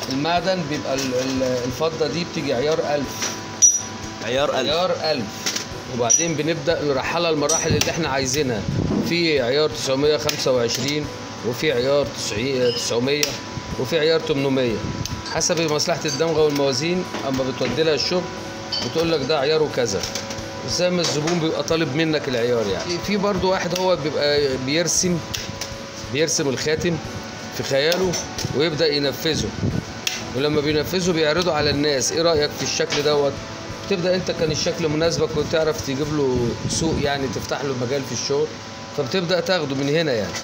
المعدن بيبقى ال- ال- الفضه دي بتيجي عيار 1000 عيار ألف عيار 1000 وبعدين بنبدا نرحلها المراحل اللي احنا عايزينها في عيار 925 وفي عيار 90 900 وفي عيار 800 حسب مصلحه الدمغه والموازين اما بتودي لها الشغل بتقول لك ده عياره كذا زي ما الزبون بيبقى طالب منك العيار يعني في برضو واحد هو بيبقى بيرسم بيرسم الخاتم في خياله ويبدا ينفذه ولما بينفذه بيعرضه على الناس ايه رايك في الشكل دوت تبدا انت كان الشكل مناسبك وتعرف تجيب له سوق يعني تفتح له مجال في الشغل فبتبدا تاخده من هنا يعني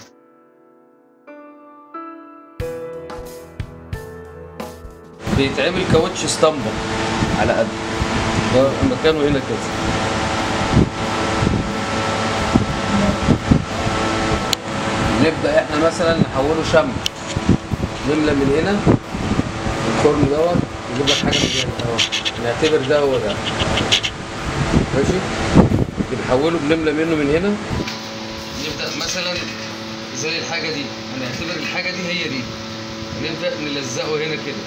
بيتعمل كاوتش اسطمبة على قد ده مكانه هنا كده نبدا احنا مثلا نحوله شمع نملى من هنا الفرن دوت نجيب لك حاجه من هنا اهو نعتبر ده هو ده ماشي بنحوله بنملى منه من هنا نبدا مثلا زي الحاجه دي هنعتبر الحاجه دي هي دي نبدا نلزقه هنا كده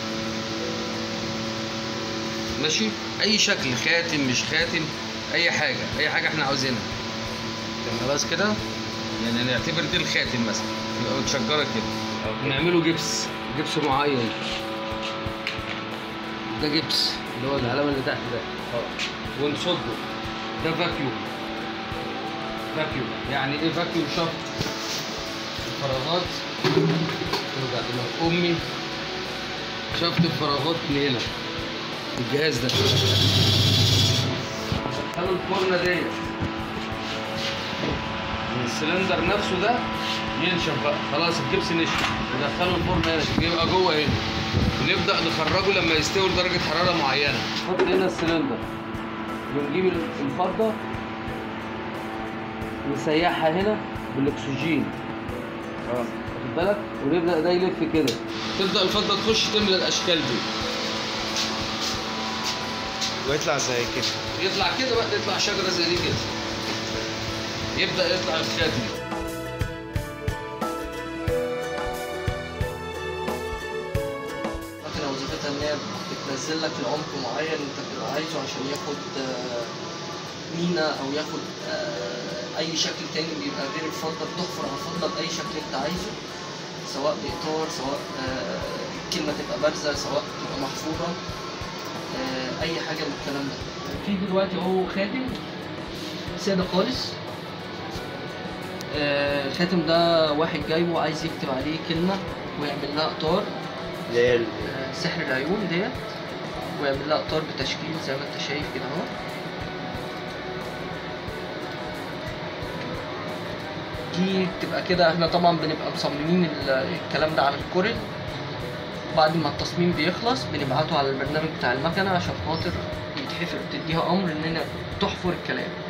ماشي اي شكل خاتم مش خاتم اي حاجه اي حاجه احنا عاوزينها خلاص كده يعني نعتبر دي الخاتم مثلا يبقى متشجره كده نعمله جبس جبس معين ده جبس اللي هو العلامه اللي تحت ده اه ونصبه ده فاكيوم فاكيوم يعني ايه فاكيوم شفط الفراغات ترجع دماغ امي شفط الفراغات من هنا الجهاز ده دخلوا الفرن ديت السلندر نفسه ده ينشف بقى خلاص الجبس نشف ندخله الفرن هنا يبقى جوه هنا ونبدا نخرجه لما يستوي لدرجه حراره معينه نحط هنا السلندر ونجيب الفضه نسيحها هنا بالاكسجين اه واخد بالك ونبدا ده يلف كده تبدا الفضه تخش تملى الاشكال دي ويطلع زي كده يطلع كده بقى يطلع شجره زي دي كده يبدا يطلع الخاتم المكنة وظيفتها إن هي بتنزل لك لعمق معين أنت بتبقى عايزه عشان ياخد آه، مينا أو ياخد آه، أي شكل تاني بيبقى غير الفضة بتحفر على الفضة بأي شكل أنت عايزه سواء بإطار سواء آه، الكلمة تبقى بارزة سواء تبقى محفورة آه، أي حاجة من الكلام ده في دلوقتي هو خاتم سادة خالص آه، الخاتم ده واحد جايبه عايز يكتب عليه كلمة ويعمل لها إطار اللي هي ال- سحر العيون ديت ويعمل لها اقطار بتشكيل زي ما انت شايف كده اهو دي بتبقى كده احنا طبعا بنبقى مصممين ال- الكلام ده على الكورل بعد ما التصميم بيخلص بنبعته على البرنامج بتاع المكنه عشان خاطر يتحفر تديها امر ان هي تحفر الكلام